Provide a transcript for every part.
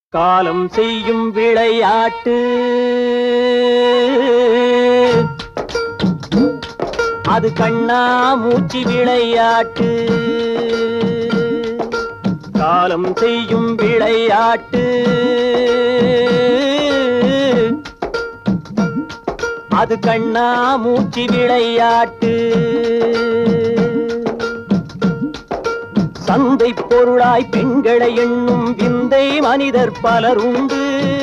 காலம் செய்யும் விளையாட்டு அது கண்ணா மூச்சி விளையாட்டு காலம் செய்யும் விளையாட்டு அது கண்ணா மூச்சி விளையாட்டு சந்தை பொருளாய் பெண்களை எண்ணும் விந்தை மனிதர் பலருண்டு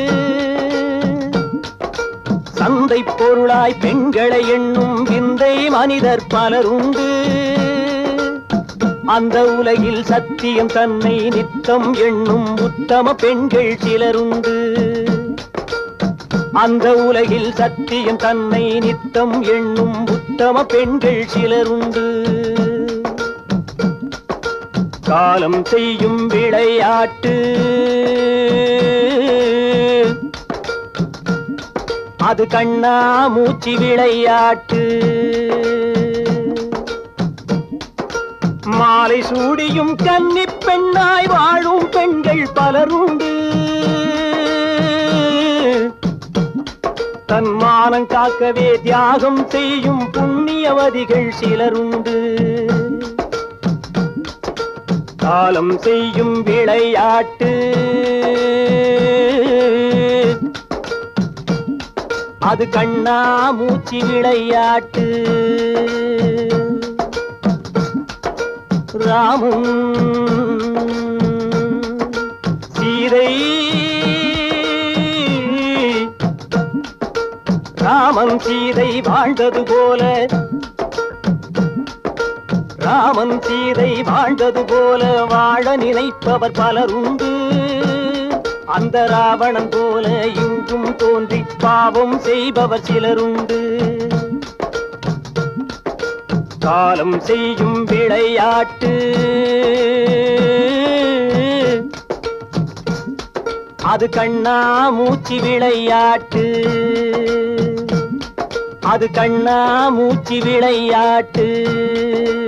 சந்தை பொருளாய் பெண்களை எண்ணும் விந்தை மனிதர் பலருண்டு அந்த உலகில் சத்தியம் தன்னை நித்தம் எண்ணும் உத்தம பெண்கள் சிலருண்டு அந்த உலகில் சத்தியம் தன்னை நித்தம் எண்ணும் உத்தம பெண்கள் சிலருண்டு காலம் செய்யும் விளையாட்டு அது கண்ணா மூச்சி விளையாட்டு மாலை சூடியும் கன்னி பெண்ணாய் வாழும் பெண்கள் பலருண்டு தன் மானம் காக்கவே தியாகம் செய்யும் புண்ணியவதிகள் சிலருண்டு காலம் செய்யும் விளையாட்டு அது கண்ணா மூச்சி விளையாட்டு ராமும் சீதை ராமன் சீதை வாழ்ந்தது போல ராமன் சீதை வாழ்ந்தது போல வாழ நினைப்பவர் பலருண்டு அந்த ராவணன் போல இங்கும் தோன்றி பாவம் செய்பவர் சிலருண்டு காலம் செய்யும் விளையாட்டு அது கண்ணா மூச்சி விளையாட்டு அது கண்ணா மூச்சி விளையாட்டு